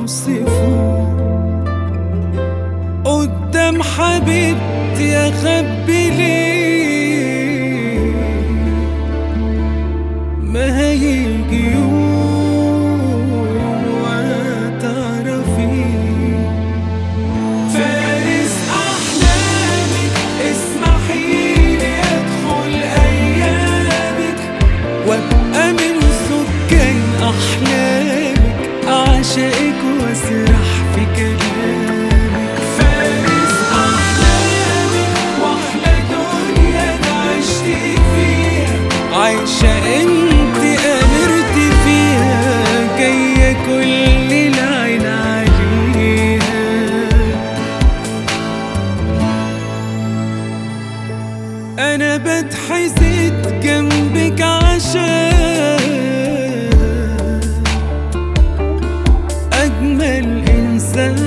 اوصفه قدام حبيبتي اخبي ليه ما هيجي يوم وهتعرفيه فارس أحلامك اسمحيلي أدخل أيامك وأبقى من سكان أحلامك أعشقك وأسرح في كلامك فارس أحلامك وأحلى دنيا أنا عشت فيها عايشة انت أمرت فيها جاية كل العين عليها انا بتحسد جنبك عشان اجمل انسان